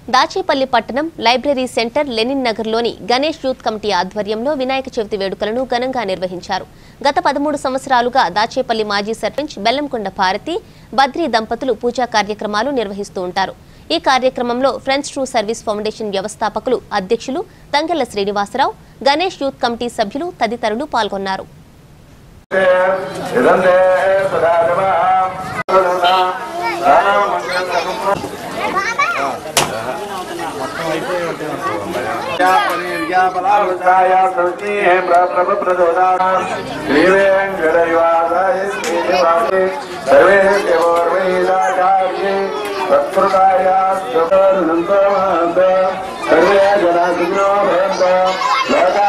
దాచేపల్లి పట్టణం library centre Lenin నగర్లోని Ganesh youth committee ఆధ్వర్యంలో వినాయక చవితి వేడుకలను ఘనంగా నిర్వహించారు గత పదమూడు సంవత్సరాలుగా దాచేపల్లి మాజీ సర్పంచ్ బెల్లంకొండ భారతి బద్రీ దంపతులు పూజా కార్యక్రమాలు నిర్వహిస్తూ ఉంటారు ఈ కార్యక్రమంలో ఫ్రెండ్స్ ట్రూ సర్వీస్ ఫౌండేషన్ వ్యవస్థాపకులు అధ్యక్షులు తంగెళ్ల శ్రీనివాసరావు గణేష్ యూత్ కమిటీ సభ్యులు తదితరులు పాల్గొన్నారు ఇదంతే సర్వే జనా సుఖినో భవంతు లోకా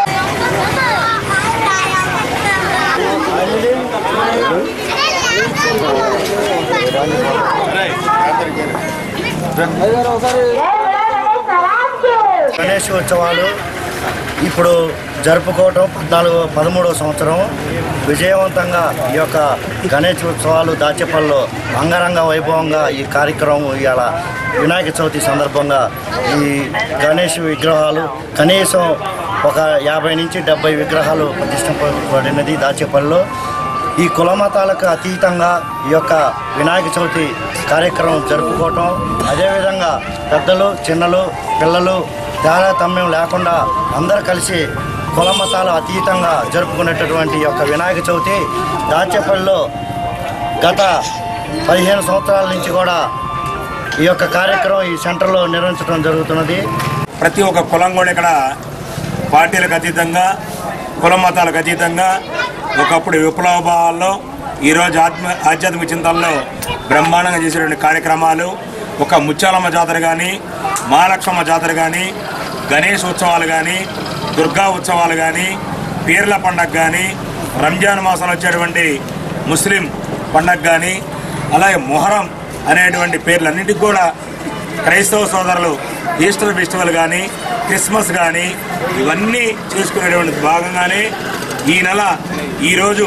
గణేష్ ఉత్సవాలు ఇప్పుడు జరుపుకోవటం పద్నాలుగు పదమూడవ సంవత్సరం విజయవంతంగా ఈ యొక్క గణేష్ ఉత్సవాలు దాచేపల్లిలో అంగరంగ వైభవంగా ఈ కార్యక్రమం ఇవాళ వినాయక చవితి సందర్భంగా ఈ గణేష్ విగ్రహాలు కనీసం ఒక యాభై నుంచి డెబ్బై విగ్రహాలు ప్రతిష్ఠింపబడినది దాచేపల్లిలో ఈ కుల మతాలకు అతీతంగా ఈ యొక్క వినాయక చవితి కార్యక్రమం జరుపుకోవటం అదేవిధంగా పెద్దలు చిన్నలు పిల్లలు తారతమ్యం లేకుండా అందరూ కలిసి కుల మతాలు అతీతంగా జరుపుకునేటటువంటి ఈ యొక్క వినాయక చవితి దాచేపల్లిలో గత పదిహేను సంవత్సరాల నుంచి కూడా ఈ యొక్క కార్యక్రమం ఈ సెంటర్లో నిర్వహించడం జరుగుతున్నది ప్రతి ఒక్క కులం కూడా ఇక్కడ పార్టీలకు అతీతంగా కుల మతాలకు అతీతంగా ఒకప్పుడు విప్లవ భావాల్లో ఈరోజు ఆత్మ ఆధ్యాత్మిక చింతనలో బ్రహ్మాండంగా చేసేటువంటి కార్యక్రమాలు ఒక ముత్యాలమ్మ జాతర కానీ మహాలక్ష్మమ్మ జాతర కానీ గణేష్ ఉత్సవాలు కానీ దుర్గా ఉత్సవాలు కానీ పీర్ల పండగ కానీ రంజాన్ మాసంలో వచ్చేటువంటి ముస్లిం పండగ కానీ అలాగే మొహరం అనేటువంటి పేర్లన్నింటికి కూడా క్రైస్తవ సోదరులు ఈస్టర్ ఫెస్టివల్ కానీ క్రిస్మస్ కానీ ఇవన్నీ చేసుకునేటువంటి భాగంగానే ఈ నెల ఈరోజు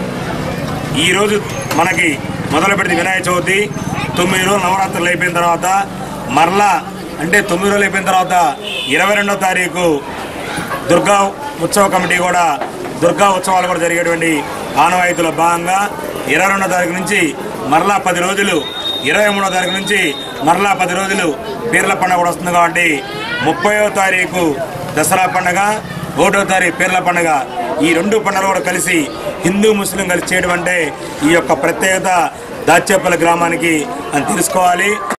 ఈరోజు మనకి మొదలు పెడితే వినాయక చవితి తొమ్మిది రోజులు నవరాత్రులు అయిపోయిన తర్వాత మరలా అంటే తొమ్మిది రోజులు అయిపోయిన తర్వాత ఇరవై రెండో తారీఖు దుర్గా ఉత్సవ కమిటీ కూడా దుర్గా ఉత్సవాలు కూడా జరిగేటువంటి ఆనవాయితీలో భాగంగా ఇరవై రెండో తారీఖు నుంచి మరలా పది రోజులు ఇరవై మూడో తారీఖు నుంచి మరలా పది రోజులు పీర్ల పండుగ కూడా వస్తుంది కాబట్టి ముప్పైవ తారీఖు దసరా పండుగ ఒకటో తారీఖు పీర్ల పండుగ ఈ రెండు పండుగలు కూడా కలిసి హిందూ ముస్లిం కలిసి చేయడం అంటే ఈ యొక్క ప్రత్యేకత దాచేపల్లి గ్రామానికి అని తెలుసుకోవాలి